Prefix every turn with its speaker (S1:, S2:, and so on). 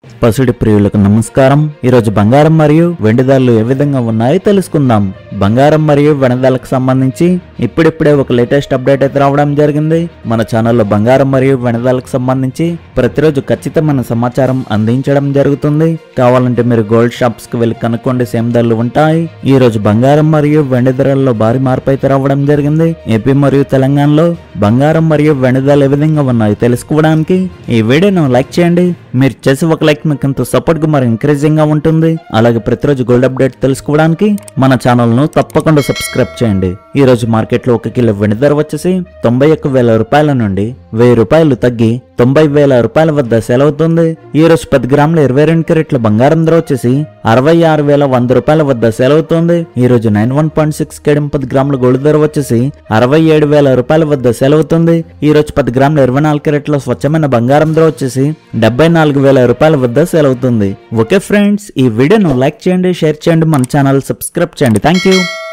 S1: పసుడి ప్రియులకు నమస్కారం ఈరోజు బంగారం మరియు వెండి ధరలు ఏ విధంగా ఉన్నాయో తెలుసుకుందాం బంగారం మరియు వెండి ధరలకు సంబంధించి ఇప్పుడిప్పుడే ఒక లేటెస్ట్ అప్డేట్ అయితే రావడం జరిగింది మన ఛానల్లో బంగారం మరియు వెండి ధరలకు సంబంధించి ప్రతిరోజు ఖచ్చితమైన సమాచారం అందించడం జరుగుతుంది కావాలంటే మీరు గోల్డ్ షాప్స్ కి వెళ్ళి కనుక్కోండి సేమ్ ధరలు ఉంటాయి ఈ రోజు బంగారం మరియు వెండి ధరల్లో భారీ మార్పు అయితే రావడం జరిగింది ఏపీ మరియు తెలంగాణలో బంగారం మరియు వెండి ధరలు ఏ విధంగా ఉన్నాయో తెలుసుకోవడానికి ఈ వీడియోను లైక్ చేయండి మీరు చేసే ఒక లైక్ మీకు ఎంతో సపోర్ట్ గా మరి ఎంకరేజింగ్ గా ఉంటుంది అలాగే ప్రతిరోజు గోల్డ్ అప్డేట్ తెలుసుకోవడానికి మన ఛానల్ ను తప్పకుండా సబ్స్క్రైబ్ చేయండి ఈ రోజు మార్కెట్ లో ఒక కిలో వెండి ధర వచ్చేసి తొంభై ఒక్క వేల రూపాయల నుండి వెయ్యి రూపాయలు తగ్గి తొంభై వేల రూపాయల వద్ద సెలవుతుంది ఈ రోజు పది గ్రాముల ఇరవై రెండు క్యారెట్ల బంగారం ధర వచ్చేసి అరవై ఆరు వేల వంద రూపాయల వద్ద సెలవుతుంది ఈ రోజు నైన్ వన్ పాయింట్ సిక్స్ కేడం పది గ్రాముల గోల్డ్ ధర వచ్చేసి అరవై ఏడు వేల రూపాయల వద్ద సెలవుతుంది ఈ రోజు పది గ్రాముల ఇరవై నాలుగు క్యారెట్ల స్వచ్ఛమైన బంగారం ధర వచ్చేసి డెబ్బై నాలుగు వేల రూపాయల వద్ద సెలవుతుంది ఓకే ఫ్రెండ్స్ ఈ వీడియోను లైక్ చేయండి షేర్ చేయండి మన ఛానల్ సబ్స్క్రైబ్ చేయండి థ్యాంక్ యూ